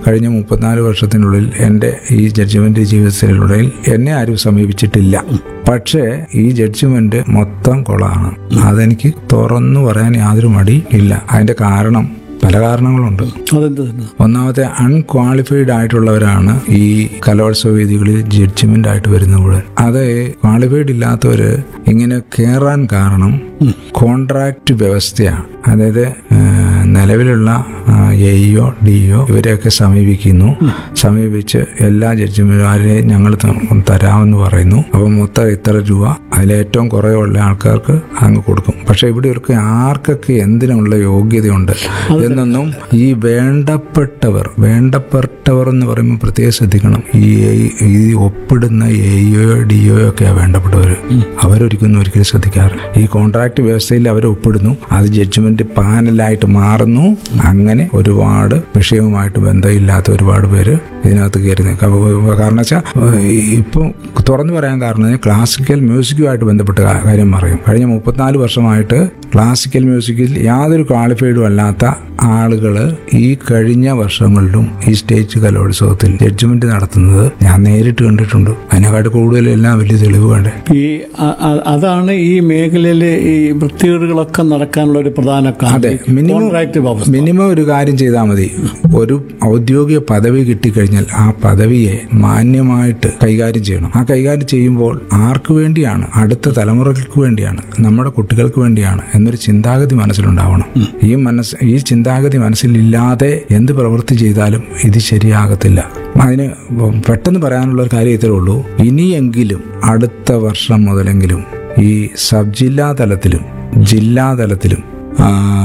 കഴിഞ്ഞ മുപ്പത്തിനാല് വർഷത്തിനുള്ളിൽ എൻ്റെ ഈ ജഡ്ജ്മെന്റ് ജീവിതത്തിനുള്ളിൽ എന്നെ ആരും സമീപിച്ചിട്ടില്ല പക്ഷേ ഈ ജഡ്ജ്മെന്റ് മൊത്തം കൊളാണ് അതെനിക്ക് തുറന്നു പറയാൻ യാതൊരു മടി ഇല്ല അതിന്റെ കാരണം പല കാരണങ്ങളുണ്ട് അതെന്ത് തന്നെ ഒന്നാമത്തെ അൺക്വാളിഫൈഡ് ആയിട്ടുള്ളവരാണ് ഈ കലോത്സവ വേദികളിൽ ജഡ്ജ്മെന്റ് ആയിട്ട് വരുന്നത് അത് ക്വാളിഫൈഡ് ഇല്ലാത്തവര് ഇങ്ങനെ കയറാൻ കാരണം കോൺട്രാക്ട് വ്യവസ്ഥയാണ് അതായത് ആ, നിലവിലുള്ള എഇഒ ഡിഒ ഇവരെയൊക്കെ സമീപിക്കുന്നു സമീപിച്ച് എല്ലാ ജഡ്ജിമാരെയും ഞങ്ങൾ ത- തരാമെന്ന് പറയുന്നു അപ്പൊ മൊത്തം ഇത്ര രൂപ അതിലേറ്റവും കുറവുള്ള ആൾക്കാർക്ക് അങ്ങ് കൊടുക്കും പക്ഷെ ഇവിടെ ഇവർക്ക് ആർക്കൊക്കെ എന്തിനുള്ള യോഗ്യതയുണ്ട് എന്നൊന്നും ഈ വേണ്ടപ്പെട്ടവർ വേണ്ടപ്പെട്ടവർ എന്ന് പറയുമ്പോൾ പ്രത്യേകം ശ്രദ്ധിക്കണം ഈ ഈ ഒപ്പിടുന്ന എഇഒ ഡിഒ ഒക്കെയാണ് വേണ്ടപ്പെട്ടവർ അവരൊരിക്കലും ഒരിക്കലും ശ്രദ്ധിക്കാറ് ഈ കോൺട്രാക്ട് വ്യവസ്ഥയിൽ അവർ ഒപ്പിടുന്നു അത് ജഡ്ജ്മെന്റ് പാനലായിട്ട് മാറുന്നു അങ്ങനെ ഒരുപാട് വിഷയവുമായിട്ട് ബന്ധമില്ലാത്ത ഒരുപാട് പേര് ഇതിനകത്ത് കയറി നിൽക്കും അപ്പൊ കാരണം വെച്ചാൽ ഇപ്പം തുറന്നു പറയാൻ കാരണം ക്ലാസിക്കൽ മ്യൂസിക്കുമായിട്ട് ബന്ധപ്പെട്ട കാ- കാര്യം പറയും കഴിഞ്ഞ മുപ്പത്തിനാല് വർഷമായിട്ട് ക്ലാസിക്കൽ മ്യൂസിക്കിൽ യാതൊരു ക്വാളിഫൈഡും അല്ലാത്ത ആളുകൾ ഈ കഴിഞ്ഞ വർഷങ്ങളിലും ഈ സ്റ്റേജ് കലോത്സവത്തിൽ ജഡ്ജ്മെന്റ് നടത്തുന്നത് ഞാൻ നേരിട്ട് കണ്ടിട്ടുണ്ട് അതിനെക്കാട്ട് കൂടുതൽ എല്ലാം വലിയ തെളിവ് വേണ്ടേ ഈ അ- അ- അതാണ് ഈ മേഖലയിലെ ഈ വൃത്തികേടുകളൊക്കെ നടക്കാനുള്ള ഒരു പ്രധാന അതെ കാരണം മിനിമം കോൺട്രാക്ട് വ്യവസ്ഥ മിനിമം ഒരു കാര്യം ചെയ്താൽ മതി ഒരു ഔദ്യോഗിക പദവി കിട്ടിക്കഴിഞ്ഞാൽ ആ പദവിയെ മാന്യമായിട്ട് കൈകാര്യം ചെയ്യണം ആ കൈകാര്യം ചെയ്യുമ്പോൾ ആർക്ക് വേണ്ടിയാണ് അടുത്ത തലമുറകൾക്ക് വേണ്ടിയാണ് നമ്മുടെ കുട്ടികൾക്ക് വേണ്ടിയാണ് എന്നൊരു ചിന്താഗതി മനസ്സിലുണ്ടാവണം ഈ മനസ്സ് ഈ ചിന്താഗതി മനസ്സിലില്ലാതെ എന്ത് പ്രവൃത്തി ചെയ്താലും ഇത് ശരിയാകത്തില്ല അതിന് പെട്ടെന്ന് പറയാനുള്ള ഒരു കാര്യം ഇത്രേ ഉള്ളൂ ഇനിയെങ്കിലും അടുത്ത വർഷം മുതലെങ്കിലും ഈ സബ് ജില്ലാ തലത്തിലും ജില്ലാ തലത്തിലും ആ,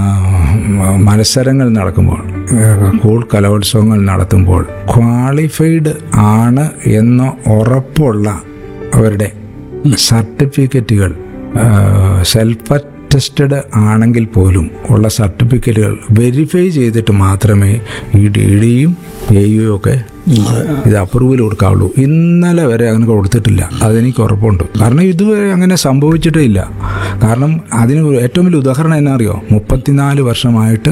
മത്സരങ്ങൾ നടക്കുമ്പോൾ സ്കൂൾ കലോത്സവങ്ങൾ നടത്തുമ്പോൾ ക്വാളിഫൈഡ് ആണ് എന്ന് ഉറപ്പുള്ള അവരുടെ സർട്ടിഫിക്കറ്റുകൾ സെൽഫ് അറ്റസ്റ്റഡ് ആണെങ്കിൽ പോലും ഉള്ള സർട്ടിഫിക്കറ്റുകൾ വെരിഫൈ ചെയ്തിട്ട് മാത്രമേ ഈ ഡി ഡിയും എയും ഒക്കെ ഇത് അപ്രൂവൽ കൊടുക്കാവുള്ളൂ ഇന്നലെ വരെ അങ്ങനെ കൊടുത്തിട്ടില്ല അതെനിക്ക് ഉറപ്പുണ്ട് കാരണം ഇതുവരെ അങ്ങനെ സംഭവിച്ചിട്ടേ ഇല്ല കാരണം അതിന് ഒരു ഏറ്റവും വലിയ ഉദാഹരണം എന്നാ അറിയോ മുപ്പത്തിനാല് വർഷമായിട്ട്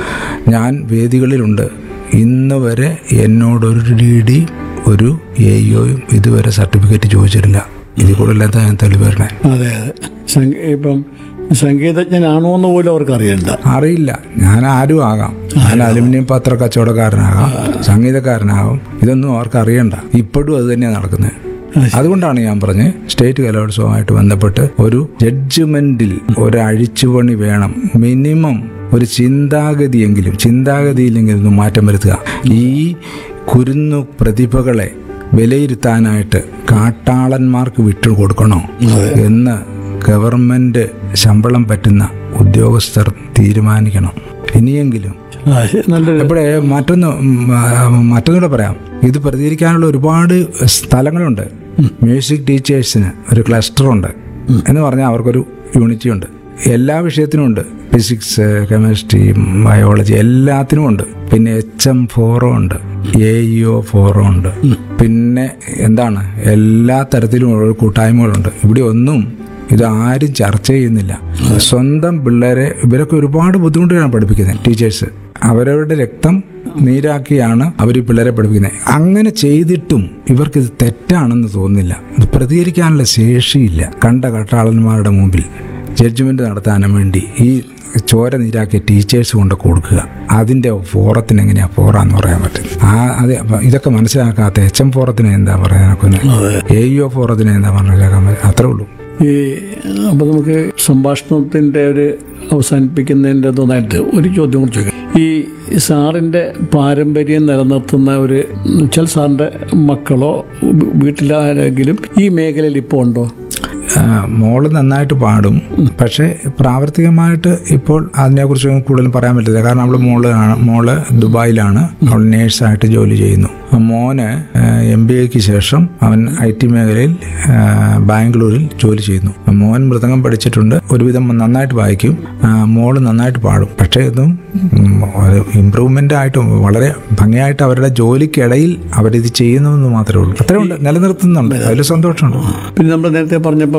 ഞാൻ വേദികളിലുണ്ട് ഇന്ന് വരെ എന്നോടൊരു ഡി ഡി ഒരു എയും ഇതുവരെ സർട്ടിഫിക്കറ്റ് ചോദിച്ചിട്ടില്ല ഇതിൽ കൂടുതൽ എന്താ ഞാൻ തെളിവ് വരണേ അതെ അതെ സംഗ- ഇപ്പം സംഗീതജ്ഞനാണോ എന്ന് പോലും അവർക്ക് അറിയണ്ട അറിയില്ല ഞാൻ ആരും ആകാം ഞാൻ അലുമിനിയം പത്ര കച്ചവടക്കാരനാകാം സംഗീതക്കാരനാകാം ഇതൊന്നും അവർക്ക് അറിയണ്ട ഇപ്പോഴും അത് തന്നെയാണ് നടക്കുന്നത് അതുകൊണ്ടാണ് ഞാൻ പറഞ്ഞ് സ്റ്റേറ്റ് കലോത്സവമായിട്ട് ബന്ധപ്പെട്ട് ഒരു ജഡ്ജ്മെന്റിൽ ഒരു അഴിച്ചുപണി വേണം മിനിമം ഒരു ചിന്താഗതിയെങ്കിലും ചിന്താഗതിയിലെങ്കിലും ഒന്ന് മാറ്റം വരുത്തുക ഈ കുരുന്നു പ്രതിഭകളെ വിലയിരുത്താനായിട്ട് കാട്ടാളന്മാർക്ക് വിട്ടുകൊടുക്കണോ എന്ന് ഗവൺമെന്റ് ശമ്പളം പറ്റുന്ന ഉദ്യോഗസ്ഥർ തീരുമാനിക്കണം ഇനിയെങ്കിലും ആ, നല്ലൊരു ഇവിടെ മറ്റൊന്ന് ഉം, ആ, മറ്റൊന്നുകൂടെ പറയാം ഇത് പ്രതികരിക്കാനുള്ള ഒരുപാട് സ്ഥലങ്ങളുണ്ട് മ്യൂസിക് ടീച്ചേഴ്സിന് ഒരു ക്ലസ്റ്റർ ഉണ്ട് എന്ന് പറഞ്ഞാൽ അവർക്കൊരു യൂണിറ്റി ഉണ്ട് എല്ലാ വിഷയത്തിനും ഉണ്ട് ഫിസിക്സ് കെമിസ്ട്രി ബയോളജി എല്ലാത്തിനും ഉണ്ട് പിന്നെ എച്ച് എം ഫോറം ഉണ്ട് എ ഇഒ ഫോറം ഉണ്ട് പിന്നെ എന്താണ് എല്ലാ തരത്തിലും ഉള്ള കൂട്ടായ്മകളുണ്ട് ഇവിടെ ഒന്നും ഇത് ആരും ചർച്ച ചെയ്യുന്നില്ല സ്വന്തം പിള്ളേരെ ഇവരൊക്കെ ഒരുപാട് ബുദ്ധിമുട്ടിലാണ് പഠിപ്പിക്കുന്നത് ടീച്ചേഴ്സ് അവരവരുടെ രക്തം നീരാക്കിയാണ് അവർ ഈ പിള്ളേരെ പഠിപ്പിക്കുന്നത് അങ്ങനെ ചെയ്തിട്ടും ഇവർക്ക് ഇത് തെറ്റാണെന്ന് തോന്നുന്നില്ല ഇത് പ്രതികരിക്കാനുള്ള ശേഷിയില്ല കണ്ട കട്ടാളന്മാരുടെ മുമ്പിൽ ജഡ്ജ്മെന്റ് നടത്താനും വേണ്ടി ഈ ചോര നീരാക്കിയ ടീച്ചേഴ്സ് കൊണ്ട് കൊടുക്കുക അതിന്റെ ഫോറത്തിന് എങ്ങനെയാ ഫോറാന്ന് പറയാൻ പറ്റും ആ അത് ഇതൊക്കെ മനസ്സിലാക്കാത്ത എച്ച് എം ഫോറത്തിന് എന്താ പറയാനൊക്കെ എ ഇഒ ഫോറത്തിന് എന്താ മനസ്സിലാക്കാൻ പറ്റും അത്രേ ഉള്ളൂ ഈ അപ്പം നമുക്ക് സംഭാഷണത്തിൻ്റെ ഒരു അവസാനിപ്പിക്കുന്നതിൻ്റെ ഒന്നായിട്ട് ഒരു ചോദ്യം കൂടി ചോദിക്കാം ഈ സാറിൻ്റെ പാരമ്പര്യം നിലനിർത്തുന്ന ഒരു വെച്ചാൽ സാറിൻ്റെ മക്കളോ വീട്ടിലാരെങ്കിലും ഈ മേഖലയിൽ ഇപ്പോൾ ഉണ്ടോ ആ, മോള് നന്നായിട്ട് പാടും പക്ഷേ പ്രാവർത്തികമായിട്ട് ഇപ്പോൾ അതിനെക്കുറിച്ച് കൂടുതൽ പറയാൻ പറ്റില്ല കാരണം അവള് മോള് ആണ് മോള് ദുബായിലാണ് അവൾ നേഴ്സായിട്ട് ജോലി ചെയ്യുന്നു മോന് എം ബി എക്ക് ശേഷം അവൻ ഐ ടി മേഖലയിൽ ആ, ബാംഗ്ലൂരിൽ ജോലി ചെയ്യുന്നു മോൻ മൃദംഗം പഠിച്ചിട്ടുണ്ട് ഒരുവിധം നന്നായിട്ട് വായിക്കും ആ, മോള് നന്നായിട്ട് പാടും പക്ഷേ ഇതും ഉം, ഒരു ഇമ്പ്രൂവ്മെന്റ് ആയിട്ട് വളരെ ഭംഗിയായിട്ട് അവരുടെ ജോലിക്കിടയിൽ അവരിത് ചെയ്യുന്നു എന്ന് മാത്രമേ ഉള്ളൂ അത്രയുണ്ട് നിലനിർത്തുന്നുണ്ട് അതിൽ സന്തോഷമുണ്ട് പിന്നെ നമ്മൾ നേരത്തെ പറഞ്ഞപ്പം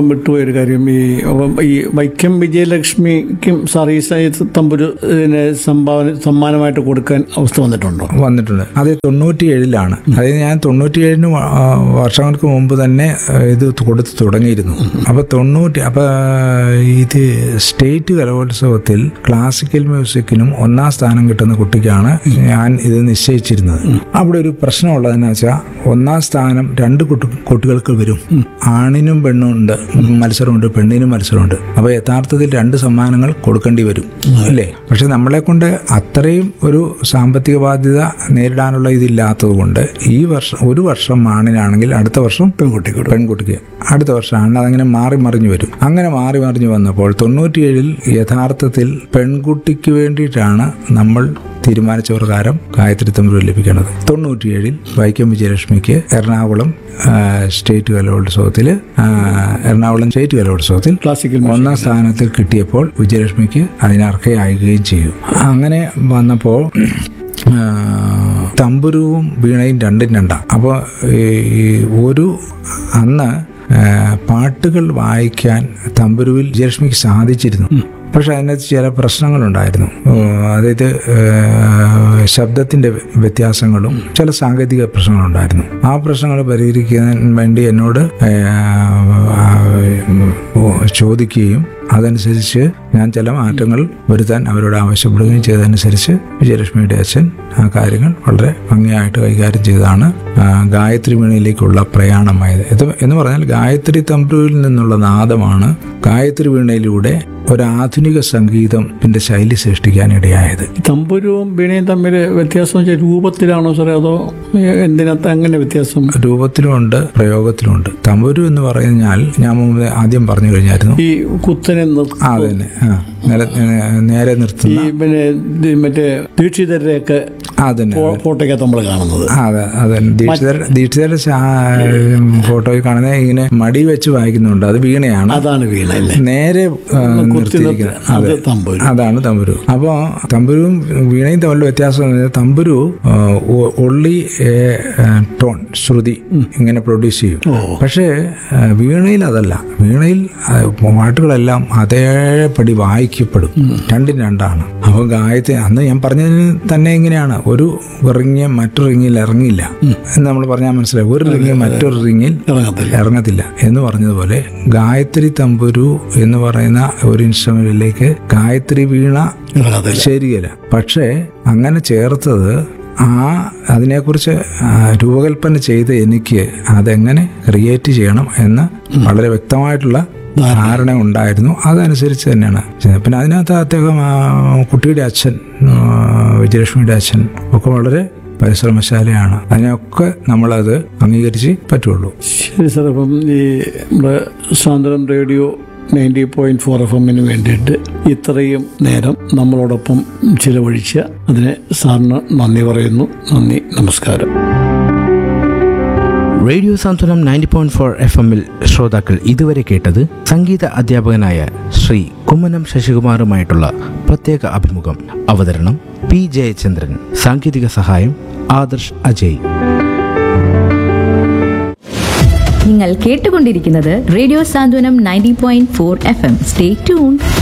ഇപ്പം വിട്ടുപോയൊരു കാര്യം ഈ അപ്പം ഈ വൈക്കം വിജയലക്ഷ്മിക്കും സാർ ഈ സ- തമ്പുരു ഇതിനെ സംഭാവന സമ്മാനമായിട്ട് കൊടുക്കാൻ അവസ്ഥ വന്നിട്ടുണ്ടോ വന്നിട്ടുണ്ട് അത് തൊണ്ണൂറ്റിയേഴിലാണ് അതായത് ഞാൻ തൊണ്ണൂറ്റിയേഴിന് വ- ആ, വർഷങ്ങൾക്ക് മുമ്പ് തന്നെ ആ, ഇത് കൊടുത്ത് തുടങ്ങിയിരുന്നു അപ്പൊ തൊണ്ണൂറ്റി അപ്പൊ ഇത് സ്റ്റേറ്റ് കലോത്സവത്തിൽ ക്ലാസിക്കൽ മ്യൂസിക്കിനും ഒന്നാം സ്ഥാനം കിട്ടുന്ന കുട്ടിക്കാണ് ഞാൻ ഇത് നിശ്ചയിച്ചിരുന്നത് അവിടെ ഒരു പ്രശ്നമുള്ളതെന്ന് വെച്ചാൽ ഒന്നാം സ്ഥാനം രണ്ട് കുട്ടി കുട്ടികൾക്ക് വരും ആണിനും പെണ്ണും ഉണ്ട് മത്സരമുണ്ട് പെണ്ണിനും മത്സരമുണ്ട് അപ്പൊ യഥാർത്ഥത്തിൽ രണ്ട് സമ്മാനങ്ങൾ കൊടുക്കേണ്ടി വരും അല്ലേ പക്ഷെ നമ്മളെ കൊണ്ട് അത്രയും ഒരു സാമ്പത്തിക ബാധ്യത നേരിടാനുള്ള ഇതില്ലാത്തത് കൊണ്ട് ഈ വർഷം ഒരു വർഷം ആണിനാണെങ്കിൽ അടുത്ത വർഷം പെൺകുട്ടിക്ക് പെൺകുട്ടിക്ക് അടുത്ത വർഷം ആണ് അതങ്ങനെ മാറി മറിഞ്ഞു വരും അങ്ങനെ മാറി മറിഞ്ഞു വന്നപ്പോൾ തൊണ്ണൂറ്റിയേഴിൽ യഥാർത്ഥത്തിൽ പെൺകുട്ടിക്ക് വേണ്ടിയിട്ടാണ് നമ്മൾ തീരുമാനിച്ച പ്രകാരം ഗായത്രി തമ്പുരു ലഭിക്കുന്നത് തൊണ്ണൂറ്റിയേഴിൽ വൈക്കം വിജയലക്ഷ്മിക്ക് എറണാകുളം ആ, സ്റ്റേറ്റ് കലോത്സവത്തിൽ ആ, എറണാകുളം സ്റ്റേറ്റ് കലോത്സവത്തിൽ ക്ലാസിക്കൽ ഒന്നാം സ്ഥാനത്തിൽ കിട്ടിയപ്പോൾ വിജയലക്ഷ്മിക്ക് അതിനർഹയാകുകയും ചെയ്തു അങ്ങനെ വന്നപ്പോൾ ആ, തമ്പുരുവും വീണയും രണ്ടും രണ്ടാണ് അപ്പോൾ ഈ ഒരു അന്ന് ആ, പാട്ടുകൾ വായിക്കാൻ തമ്പുരുവിൽ വിജയലക്ഷ്മിക്ക് സാധിച്ചിരുന്നു പക്ഷെ അതിനകത്ത് ചില പ്രശ്നങ്ങളുണ്ടായിരുന്നു ഓ, അതായത് ആ, ശബ്ദത്തിന്റെ വ്യത്യാസങ്ങളും ചില സാങ്കേതിക പ്രശ്നങ്ങളുണ്ടായിരുന്നു ആ പ്രശ്നങ്ങൾ പരിഹരിക്കാൻ വേണ്ടി എന്നോട് ആ, ഓ, ചോദിക്കുകയും അതനുസരിച്ച് ഞാൻ ചില മാറ്റങ്ങൾ വരുത്താൻ അവരോട് ആവശ്യപ്പെടുകയും ചെയ്തതനുസരിച്ച് വിജയലക്ഷ്മിയുടെ അച്ഛൻ ആ കാര്യങ്ങൾ വളരെ ഭംഗിയായിട്ട് കൈകാര്യം ചെയ്താണ് ആ, ഗായത്രി വീണയിലേക്കുള്ള പ്രയാണമായത് ഇത് എന്ന് പറഞ്ഞാൽ ഗായത്രി തമ്പുരുവിൽ നിന്നുള്ള നാദമാണ് ഗായത്രി വീണയിലൂടെ ഒരു ആധുനിക സംഗീതത്തിന്റെ ശൈലി സൃഷ്ടിക്കാൻ ഇടയായത് തമ്പുരുവും വീണയും തമ്മിൽ വ്യത്യാസം വെച്ചാൽ രൂപത്തിലാണോ സാറേ അതോ എന്തിനകത്ത് അങ്ങനെ വ്യത്യാസം രൂപത്തിലുമുണ്ട് പ്രയോഗത്തിലുമുണ്ട് തമ്പുരു എന്ന് പറഞ്ഞാൽ ഞാൻ മുമ്പ് ആദ്യം പറഞ്ഞു കഴിഞ്ഞായിരുന്നു ഈ കുത്തനെ നിർ- ആ അത് തന്നെ ആ നില നേരെ നിർത്തുന്ന ഈ പിന്നെ ഇത് മറ്റേ ദീക്ഷിതരുടെയൊക്കെ ആ തന്നെ ഫോ- ഫോട്ടോയ്ക്കകത്ത് നമ്മൾ കാണുന്നത് ആ, അതെ അതെ ദീക്ഷിതർ ദീക്ഷിതരുടെ ഫോട്ടോയിൽ കാണുന്നത് ഇങ്ങനെ മടി വെച്ച് വായിക്കുന്നുണ്ട് അത് വീണയാണ് അതാണ് വീണ അല്ലേ നേരെ ആ, നിർത്തിയിരിക്കുന്നത് അത് അതെ തമ്പുരു അതാണ് തമ്പുരു അപ്പോൾ തമ്പുരുവും വീണയും തമ്മിലുള്ള വ്യത്യാസം എന്ന് പറഞ്ഞാൽ തമ്പുരു ഒള്ളി ടോൺ ശ്രുതി ഇങ്ങനെ പ്രൊഡ്യൂസ് ചെയ്യും ഓ. പക്ഷേ ആ, വീണയിൽ അതല്ല വീണയിൽ ആ, പാട്ടുകളെല്ലാം അതേപടി വായിക്കപ്പെടും രണ്ടും രണ്ടാണ് അപ്പോൾ ഗായത്രി അന്ന് ഞാൻ പറഞ്ഞതിന് തന്നെ ഇങ്ങനെയാണ് ഒരു റിങ് മറ്റൊരു റിങ്ങിൽ ഇറങ്ങില്ല എന്ന് നമ്മൾ പറഞ്ഞാൽ മനസ്സിലായി ഒരു റിങ് മറ്റൊരു റിങ്ങിൽ ഇറങ്ങത്തില്ല ഇറങ്ങത്തില്ല എന്ന് പറഞ്ഞതുപോലെ ഗായത്രി തമ്പുരു എന്ന് പറയുന്ന ഒരു ഇൻസ്ട്രുമെന്റിലേക്ക് ഗായത്രി വീണ ഇറങ്ങത്തില്ല ശരിയല്ല പക്ഷേ അങ്ങനെ ചേർത്തത് ആ അതിനെക്കുറിച്ച് ആ, രൂപകൽപ്പന ചെയ്ത് എനിക്ക് അതെങ്ങനെ ക്രിയേറ്റ് ചെയ്യണം എന്ന് വളരെ വ്യക്തമായിട്ടുള്ള ധാരണ ഉണ്ടായിരുന്നു അതനുസരിച്ച് തന്നെയാണ് ചെയ്തത്. പിന്നെ അതിനകത്ത് അദ്ദേഹം ആ, കുട്ടിയുടെ അച്ഛൻ ആ, വിജയലക്ഷ്മിയുടെ അച്ഛൻ ഒക്കെ വളരെ പരിശ്രമശാലയാണ് അതിനൊക്കെ നമ്മളത് അംഗീകരിച്ച് പറ്റുള്ളൂ ശരി സാർ അപ്പം ഈ നമ്മുടെ സാന്ദ്രം radio ninety point four F എമ്മിന് വേണ്ടിയിട്ട് ഇത്രയും നേരം നമ്മളോടൊപ്പം ചിലവഴിച്ച അതിന് സാറിന് നന്ദി പറയുന്നു നന്ദി നമസ്കാരം radio Santhwanam ninety point four F എമ്മിൽ ശ്രോതാക്കൾ ഇതുവരെ കേട്ടത് സംഗീത അധ്യാപകനായ ശ്രീ കുമ്മനം ശശികുമാറുമായിട്ടുള്ള പ്രത്യേക അഭിമുഖം അവതരണം പി ജയചന്ദ്രൻ സാങ്കേതിക സഹായം ആദർശ് അജയ് നിങ്ങൾ കേട്ടുകൊണ്ടിരിക്കുന്നത് radio Santhwanam ninety point four F M stay tune